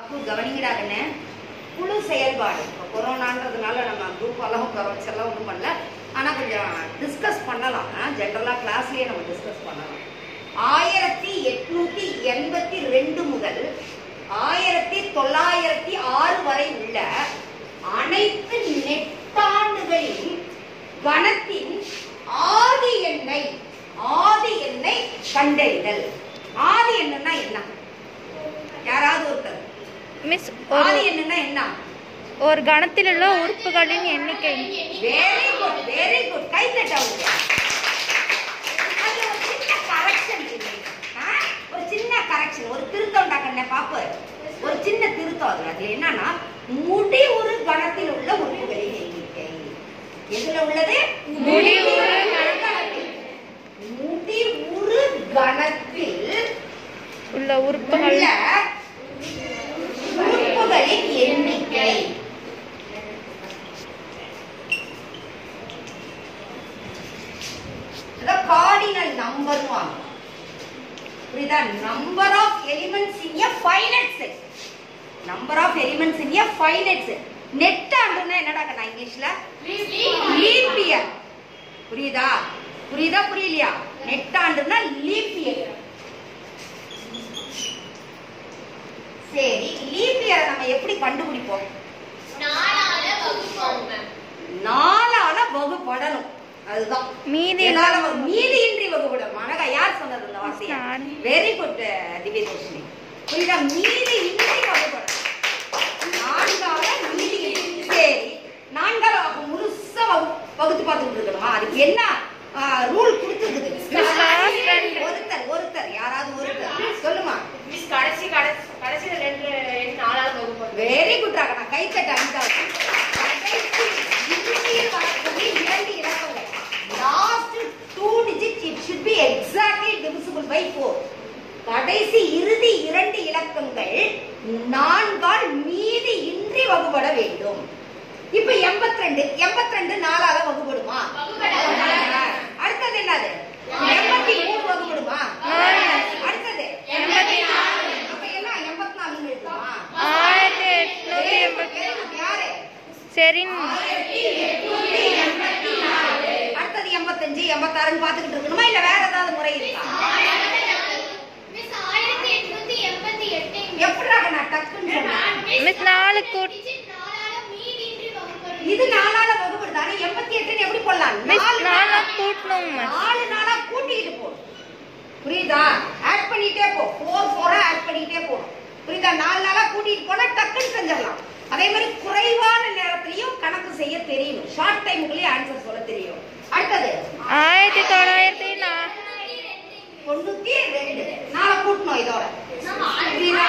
அப்பு கவனிங்கடா கண்ணு குழு செயல்பாடு இப்போ கொரோனான்றதுனால நம்ம குரூப் எல்லாம் உட்கார வச்செல்லாம் ஒன்றும் பண்ணல ஆனால் கொஞ்சம் டிஸ்கஸ் பண்ணலாம் ஜென்ரலாக கிளாஸ்லேயே நம்ம டிஸ்கஸ் பண்ணலாம் ஆயிரத்தி எட்நூத்தி எண்பத்தி ரெண்டு முதல் ஆயிரத்தி தொள்ளாயிரத்தி ஆறு வரை உள்ள அனைத்து நெட்டாண்டுகளின் கணத்தின் ஆதி எண்ணை ஆதி எண்ணை கண்டறிதல் ஆதி எண்ணன்னா என்ன யாராவது ஒருத்தர் மிஸ் ஆதி ஒரு எண்ணன்னா என்ன ஒரு கணத்தில் உள்ள உறுப்புகளின் எண்ணிக்கை வெரி குட் வெரி குட் கை தட்ட அவருக்கு அது ஒரு சின்ன கரெக்ஷன் ஒரு சின்ன கரெக்ஷன் ஒரு திருத்தம் டாக்கண்ணே பாப்பு ஒரு சின்ன திருத்தம் அதுல அது என்னன்னா முடி ஒரு கணத்தில் உள்ள உறுப்புகளின் எண்ணிக்கை எதுல உள்ளது முடிவுறு கணத்தில். முடி ஒரு கணத்தில் உள்ள உறுப்புகள் உள்ள உறுப்புகளின் எண்ணிக்கை கார்டினல் நம்பர் புரியுதா number of elements in a finite set number of elements in a finite set நெட் ஆண்டுன்னா என்னடா கண்ணா இங்கிலீஷ்ல லீப் இயர் புரியுதா புரியுதா புரியலையா நெட் ஆண்டுன்னா லீப் இயர் சரி லீப் இயரை நம்ம எப்படி கண்டுபிடிப்போம் நாலால வகுப்படணும் அதுதான் மீதி எதால வகு- மீதியின்றி வகுப்படும் அழகா யார் சொன்னது இந்த வார்த்தையை நான். வெரி குட் திவ்யதர்ஷினி புரியுதா மீதி இன்றி வகுப்படும் நான்கால மீதி இன்றி. சரி நான்கால அப்ப முழுசா வகு- வகுத்து பார்த்துட்டு இருக்கணுமா அதுக்கு என்ன ரூல் கொடுத்துருக்குது last ரெண்டு. ஒருத்தர் ஒருத்தர் யாராவது ஒருத்தர் சொல்லுமா மிஸ் கடைசி கடைசி கடைசியில ரெண்டு எண் நாலாவது வகுப்பு வெரி குட் ராகனா கைத்தட்ட அனிதாவுக்கு கடைசி இறுதியில் வரக்கூடிய இரண்டு இலக்கங்கள் last two digit it should be exactly divisible by 4 கடைசி இறுதி இரண்டு இலக்கங்கள் நான்கால் மீதி இன்றி வகுபட வேண்டும் இப்ப 82 82 நாலால வகுபடுமா அடுத்தது என்னது 83 வகுபடுமா அடுத்தது அப்ப என்ன 84 ன்னு எழுதுமா ஆயிரத்தி எட்நூத்தி எண்பத்தி யாரு சரின் அடுத்தது எண்பத்தஞ்சு எண்பத்தாறுன்னு பாத்துக்கிட்டு இருக்கணுமா இல்ல வேற ஏதாவது முறை இருக்கா எப்படிடா நான் டக்குன்னு சொன்னேன் மிஸ் நாலு கூட் இது நாலால வகுப்படுது ஆனா எண்பத்தி எட்டுன்னு எப்படி போடலாம் மிஸ் நாலு நாலா நாளா கூட்டணும் மிஸ் நாலு நாளா கூட்டிட்டு போ புரியுதா ஆட் பண்ணிட்டே போ ஃபோர் ஃபோரா ஆட் பண்ணிட்டே போகணும் புரியுதா நாலு நாளா கூட்டிட்டு போனா டக்குன்னு செஞ்சிடலாம் அதே மாதிரி குறைவான நேரத்திலையும் கணக்கு செய்ய தெரியணும் ஷார்ட் டைமுக்குள்ளேயே ஆன்சர் சொல்ல தெரியும் அடுத்தது ஆயிரத்தி தொள்ளாயிரத்தி நா தொண்ணூத்தி ரெண்டு நாளை கூட்டணும் இதோட புரியுதா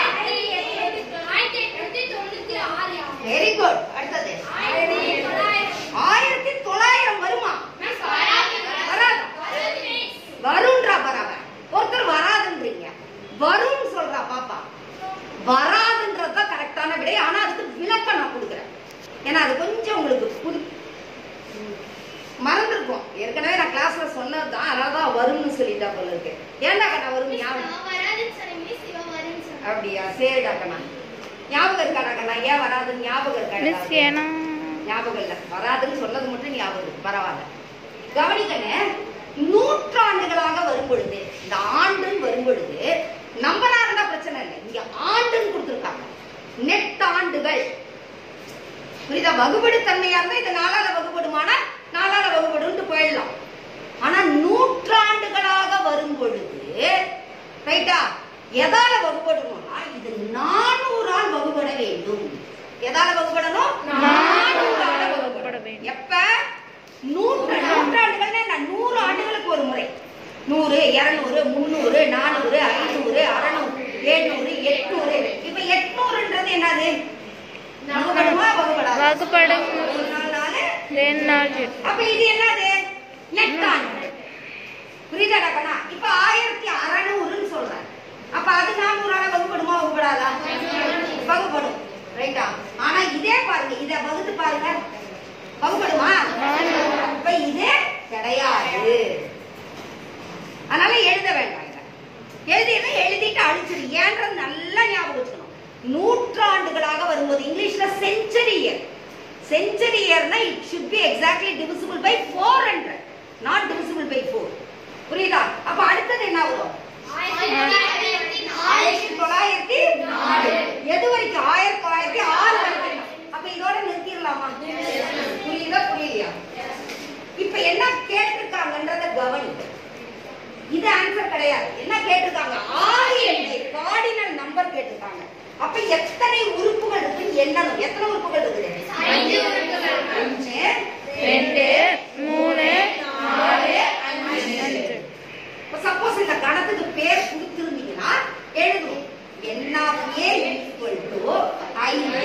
வெரி குட் அடுத்தது ஆயிரத்தி தொள்ளாயிரம் வருமா வராது வரும்ன்றா பரவ ஒருத்தர் வராதுன்றீங்க வரும்னு சொல்றா பாப்பா வராதுன்றது தான் கரெக்டான விடை ஆனா அதுக்கு விளக்கம் நான் கொடுக்குறேன் ஏன்னா அது கொஞ்சம் உங்களுக்கு புது மறந்துருக்கும் ஏற்கனவே நான் கிளாஸ்ல சொன்னது தான் அதனால தான் வரும்னு சொல்லிட்டா போல இருக்கு ஏன்டா கண்ணா வரும் ஞாபகம் அப்படியா சரிடா கண்ணா ஞாபகம் இருக்காடா கண்ணா ஏன் வராதுன்னு ஞாபகம் இருக்கா மிஸ் எல்லாருக்கும்? ஏன்னா ஞாபகம் இல்ல வராதுன்னு சொன்னது மட்டும் ஞாபகம் இருக்கு பரவாயில்ல கவனிக்கண்ணே நூற்றாண்டுகளாக வரும் பொழுது இந்த ஆண்டுன்னு வரும் பொழுது நம்பரா இருந்தா பிரச்சனை இல்லை இங்க ஆண்டுன்னு கொடுத்துருக்காங்க நெட் ஆண்டுகள் புரியுதா வகுபடு தன்மையா இருந்தா இது நாலால வகுபடுமானா நாலால வகுபடுன்ட்டு போயிடலாம் ஆனா நூற்றாண்டுகளாக வரும் பொழுது ரைட்டா எதால வகுபடணும்னா இது நானூறால் வகுபட வேண்டும் எதால வகுபடணும் நானூறால வகுபட வேண்டும் எப்ப நூற்று நூற்றாண்டுகள்னா என்ன? நூறு ஆண்டுகளுக்கு ஒரு முறை நூறு இருநூறு முந்நூறு நானூறு ஐநூறு அறநூறு எழுநூறு எட்நூறு இப்ப எட்நூறுன்றது என்னது வகுபடுமா வகுபடாதா? வகுப்படும் ஒரு நாள் நாலு ரெண்டு நாள் எட்டு. அப்ப இது என்னது நெட்டாண்டு புரியுதாடா கண்ணா இப்ப ஆயிரத்தி அறநூறுன்னு சொல்றேன் அப்ப அது நானூறால வகுப்படுமா வகுப்படாதா வகுப்படும் ரைட்டா ஆனா இதே பாருங்க இத வகுத்து பாருங்க வகுப்படுமா அப்ப இது கிடையாது அதனால எழுத வேண்டாம் இத எழுதினா எழுதிட்டு அழிச்சிரு ஏன்றது நல்லா ஞாபகம் வச்சுக்கணும் நூற்றாண்டுகளாக வரும்போது இங்கிலீஷ்ல செஞ்சுரி இயர் செஞ்சுரி இயர்னா it should be exactly divisible by four hundred not divisible by four புரியுதா அப்ப அடுத்தது என்ன வரும் ஆயிரத்தி தொள்ளாயிரத்தி நாலு எது வரைக்கும் ஆயிரத்தி தொள்ளாயிரத்தி ஆறு வரைக்கும் அப்ப இதோட நிறுத்திடலாமா புரியுதா புரியலையா இப்ப என்ன கேட்டிருக்காங்கன்றத கவனி இது ஆன்சர் கிடையாது என்ன கேட்டிருக்காங்க ஆறு எண்ணை கார்டினல் நம்பர் கேட்டிருக்காங்க அப்ப எத்தனை உறுப்புகள் இருக்கு எண்ணணும் எத்தனை உறுப்புகள் இருக்குது அஞ்சு அஞ்சு ரெண்டு மூணு நாலு அஞ்சு இப்ப சப்போஸ் இந்த கணத்துக்கு பேர் கொடுத்திருந்தீங்கன்னா எழுதுவோம் n of a equal to ஐந்து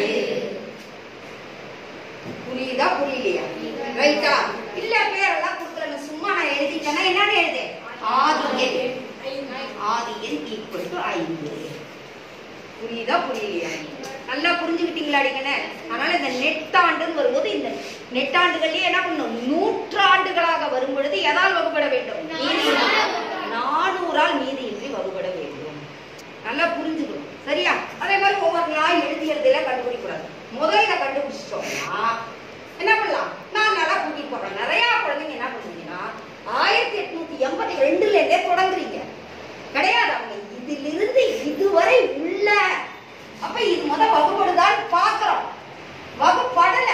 புரியுதா புரியலையா ரைட்டா இல்ல பேரெல்லாம் கொடுக்கல சும்மா நான் எழுதிட்டேன்னா என்னன்னு எழுது ஆதி எண் ஆதி எண் ஈக்குவல் டு ஐந்து புரியுதா புரியலையா நல்லா புரிஞ்சுக்கிட்டீங்களா அடிக்கணே அதனால இந்த நெட்டாண்டுன்னு வரும்போது இந்த நெட்டாண்டுகள்லயே என்ன பண்ணும் நூற்றாண்டுகளாக வரும் பொழுது எதால் வகுப்பட வேண்டும் மீதியினால். நானூறால் மீதியின்றி வகுப்பட வேண்டும் நல்லா புரிஞ்சுக்கணும் சரியா அதே மாதிரி ஒவ்வொரு நாள் எழுதி எழுதியில கண்டுபிடிக்கூடாது முதல்ல கண்டுபிடிச்சிட்டோம்னா என்ன பண்ணலாம் நான் நல்லா கூட்டி போடுறேன் நிறைய குழந்தைங்க என்ன பண்ணுவீங்கன்னா ஆயிரத்தி எட்நூத்தி எண்பத்தி ரெண்டுல இருந்தே தொடங்குறீங்க கிடையாது அவங்க இதிலிருந்து இதுவரை உள்ள அப்ப இது முத வகுப்படுதான்னு பாக்குறோம் வகுப்படல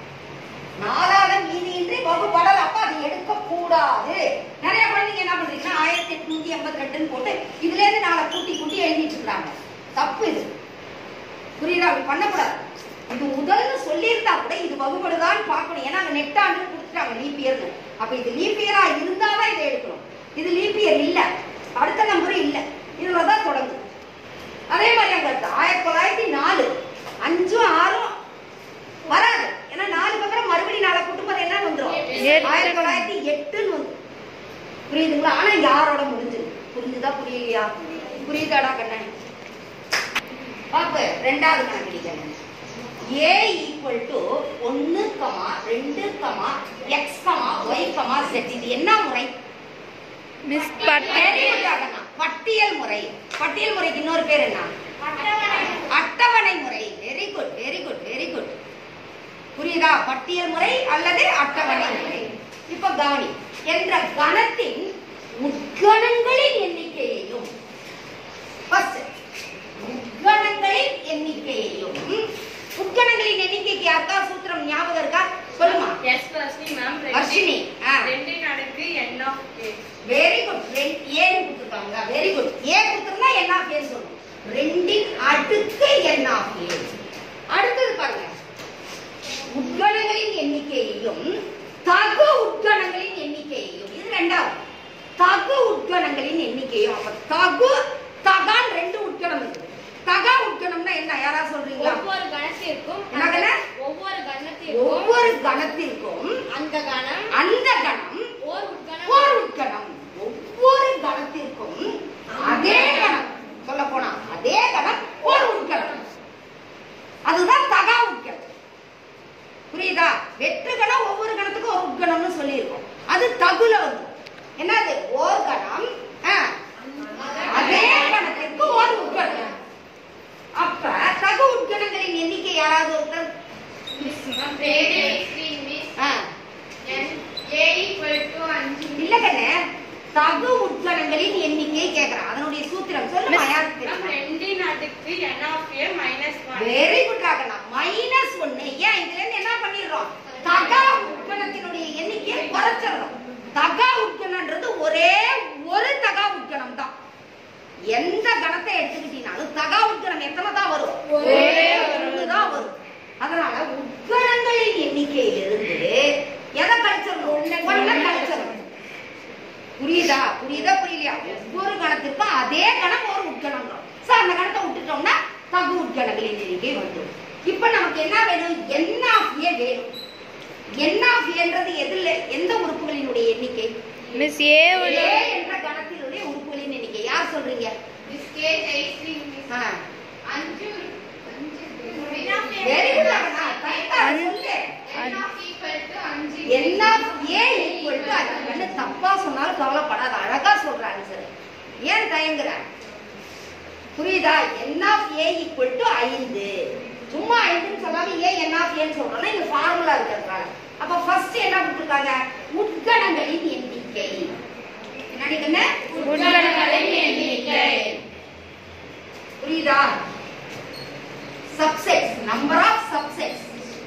நாலால மீதியின்றி வகுப்படல அப்ப அது எடுக்க கூடாது நிறைய குழந்தைங்க என்ன பண்றீங்கன்னா ஆயிரத்தி எட்நூத்தி எண்பத்தி ரெண்டுன்னு போட்டு இதுல இருந்து நாளை கூட்டி கூட்டி எழுதிட்டு இருக்காங்க தப்பு இது புரியுதா அப்படி பண்ணக்கூடாது இது முதல்ல சொல்லியிருந்தா கூட இது வகுப்படுதான்னு பார்க்கணும் ஏன்னா அங்க நெட்டாண்டு கொடுத்துட்டாங்க லீப் இயர்னு அப்ப இது லீப் இயரா இருந்தாதான் இதை எடுக்கணும் இது லீப் இயர் இல்ல அடுத்த நம்பரும் இல்ல இதுலதான் தொடங்குது அதே மாதிரி அங்க இருக்கு ஆயிரத்தி தொள்ளாயிரத்தி நாலு அஞ்சும் ஆறும் வராது ஏன்னா நாலுக்கு அப்புறம் மறுபடியும் நாளை கூட்டும்போது என்ன வந்துரும் எட்டு. ஆயிரத்தி தொள்ளாயிரத்தி எட்டுன்னு வந்து புரியுதுங்களா ஆனா இங்க ஆறோட முடிஞ்சுது புரிஞ்சுதா புரியலையா புரியுதாடா கண்ணன் பாப்பு ரெண்டாவது கணக்கு ஏ ஈக்குவல் டு ஒன்னு கமா ரெண்டு comma X comma Y comma set இது என்ன முறை மிஸ் Very good, ராகண்ணா. பட்டியல் முறை பட்டியல் முறைக்கு இன்னொரு பேர் என்ன அட்டவணை முறை very good very good very good புரியுதா பட்டியல் முறை அல்லது அட்டவணை முறை இப்ப கவனி என்ற கணத்தின் உட்கணங்களின் எண்ணிக்கையையும் first, உட்கணங்களின் எண்ணிக்கையையும் உட்கணங்களின் எண்ணிக்கைக்கு யாருக்கா சூத்திரம் ஞாபகம் இருக்கா சொல்லுமா எஸ் வர்ஷினி மேம் வர்ஷினி ஆ ரெண்டின் அடுக்கு n of A very good ஏன்னு கொடுத்துருக்காங்க வெரி குட் ஏ கொடுத்துருந்தா என்ன ஆஃப் ஏன்னு சொல்லணும் ரெண்டின் அடுக்கு என்ன ஆஃப் ஏ அடுத்தது பாருங்க உட்கணங்களின் எண்ணிக்கையையும் தகு உட்கணங்களின் எண்ணிக்கையையும் இது ரெண்டாவது தகு உட்கணங்களின் எண்ணிக்கையும் அப்ப தகு தகான் ரெண்டு உட்கணம் இருக்குது தகா உட்கணம்னா என்ன யாரா சொல்றீங்களா ஒவ்வொரு கணத்திற்கும் என்ன கணம்? ஒவ்வொரு கணத்திற்கும் ஒவ்வொரு கணத்திற்கும் அந்த கணம் அந்த கணம் ஓர் உட்கணம் ஒவ்வொரு உட்கணம் ஒவ்வொரு கணத்திற்கும் அதே கணம் சொல்ல போனா அதே கணம் ஒரு உட்கணம் அதுதான் தகா உட்கணம் புரியுதா வெற்று கணம் ஒவ்வொரு கணத்துக்கும் ஒரு உட்கணம்னு சொல்லியிருக்கோம் அது தகுல வந்து என்னது ஓர் கணம் ஆ, அதே கணத்திற்கு ஒரு உட்கணம் அப்ப தகு உட்கணங்களின் எண்ணிக்கை யாராவது ஒருத்தர் ஆ, இல்ல கண்ணே தகு உட்கணங்களின் எண்ணிக்கை கேக்குறான் அதனுடைய சூத்திரம் சொல்லுமா யாருக்கு தெரியுமா ரெண்டின் அடுக்கு n of A minus one very good ராகனா மைனஸ் ஒன்னு ஏன் இதுல இருந்து என்ன பண்ணிடுறோம் தகா உட்கணத்தினுடைய எண்ணிக்கையை குறைச்சிடுறோம் தகா உட்கணன்றது ஒரே ஒரு தகா உட்கணம் தான் எந்த கணத்தை எடுத்துக்கிட்டீங்கனாலும் தகா உட்கணம் எத்தனை தான் வரும் ஒரே ஒன்று தான் வரும் அதனால உட்கணங்களின் எண்ணிக்கையிலிருந்து எதை கழிச்சிடணும் ஒன்றை கழிச்சிடணும் புரியுதா புரியுதா புரியலையா ஒவ்வொரு கணத்திற்கும் அதே கணம் ஒரு உட்கணம் தான் சோ அந்த கணத்தை விட்டுட்டோம்னா தகு உட்கணங்களின் எண்ணிக்கை வந்துடும் இப்ப நமக்கு என்ன வேணும் என்ன ஆஃப் ஏ வேணும் என்ன ஆஃப் ஏன்றது எதுல எந்த உறுப்புகளினுடைய எண்ணிக்கை மிஸ் ஏ ஏ என்ற கணத்தினுடைய உறுப்புகளின் எண்ணிக்கை யார் சொல்றீங்க ஆ. Very good, அண்ணா. correct ஆ சொல்லு. N of A equal to அது வந்து தப்பா சொன்னாலும் கவலைப்படாத அழகா சொல்ற ஆன்சர் ஏன் தயங்குற புரியுதா n of A equal to ஐந்து சும்மா ஐந்துன்னு சொல்லாம ஏன் என் ஆஃப் ஏன்னு சொல்றோம்னா இங்க ஃபார்முலா இருக்கிறதுனால அப்ப ஃபர்ஸ்ட் என்ன கொடுத்துருக்காங்க உட்கணங்களின் எண்ணிக்கை என்னடி கண்ணு உட்கணங்களின் எண்ணிக்கை. புரியுதா சப்செட்ஸ் நம்பர் ஆஃப் சப்செட்ஸ்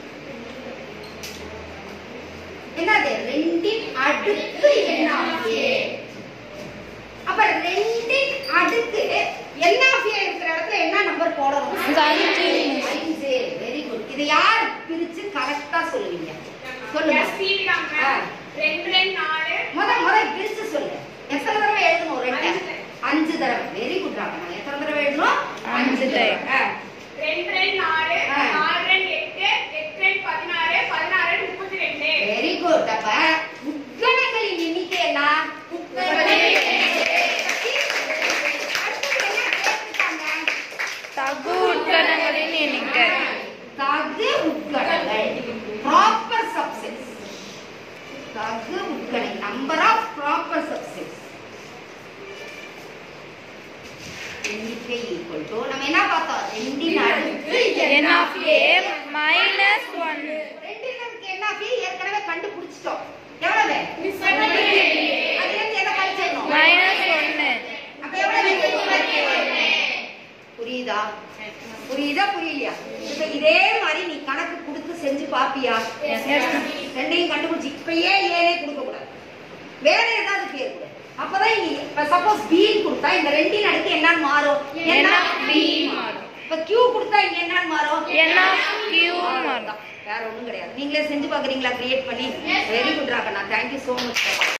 என்னது ரெண்டின் அடுக்கு என் ஆஃப் ஏ அப்ப ரெண்டின் அடுக்கு என் ஆஃப் ஏ இருக்கிற இடத்துல என்ன நம்பர் போடணும் அஞ்சு. அஞ்சு வெரி குட் இதை யார் பிரிச்சு கரெக்டா சொல்லுவீங்க சொல்லுங்க எஸ் டிவி தாங்க ஆ. ரெண்டு ரெண்டு நாலு முத முத பிரிச்சு சொல்லு எத்தனை தடவை எழுதணும் ரெண்டு அஞ்சு. அஞ்சு தடவை வெரி குட் ராகனா எத்தனை தடவை எழுதணும் அஞ்சு தடவை. ஆ. ரெண்டு ரெண்டு நாலு ஆ. நாலு ரெண்டு எட்டு எட்டு ரெண்டு பதினாறு பதினாறு ரெண்டு முப்பத்தி ரெண்டு வெரி குட் அப்ப உட்கணங்களின் எண்ணிக்கை என்ன உட்கணங்களின் எண்ணிக்கை. அடுத்தது என்ன கேட்டிருக்காங்க? தகு உட்கணங்களின் எண்ணிக்கை தகு உட்கணங்கள் ப்ராப்பர் சப்செட்ஸ் தகு உட்கணை நம்பர் ஆஃப் ப்ராப்பர் சப்செட்ஸ் எண்ணிக்கை ஈக்குவல் டு நம்ம என்ன பார்த்தோம் ரெண்டின் அடுக்கு n of a minus 1 ரெண்டின் அடுக்கு என்ன ஆஃப் ஏ ஏற்கனவே கண்டுபிடிச்சிட்டோம் எவ்வளவு அதுல இருந்து எதை கழிச்சிடணும் minus 1 அப்ப எவ்வளவு புரியுதா புரியுதா புரியலையா இப்ப இதே மாதிரி நீ கணக்கு கொடுத்து செஞ்சு பாப்பியா Yes, ma'am. ரெண்டையும் கண்டுபிடிச்சு இப்பயே ஏனே கொடுக்க கூடாது வேற ஏதாவது பேர் கொடு அப்பதான் நீ இப்ப சப்போஸ் பி கொடுத்தா இந்த ரெண்டின் அடுக்கு என்னன்னு மாறும் n of b மாறும் இப்ப கியூ கொடுத்தா இங்க என்னன்னு மாறும் n of q மாறும் வேற ஒண்ணும் கிடையாது நீங்களே செஞ்சு பாக்குறீங்களா கிரியேட் பண்ணி வெரி குட் ராகண்ணா தேங்க்யூ சோ மச்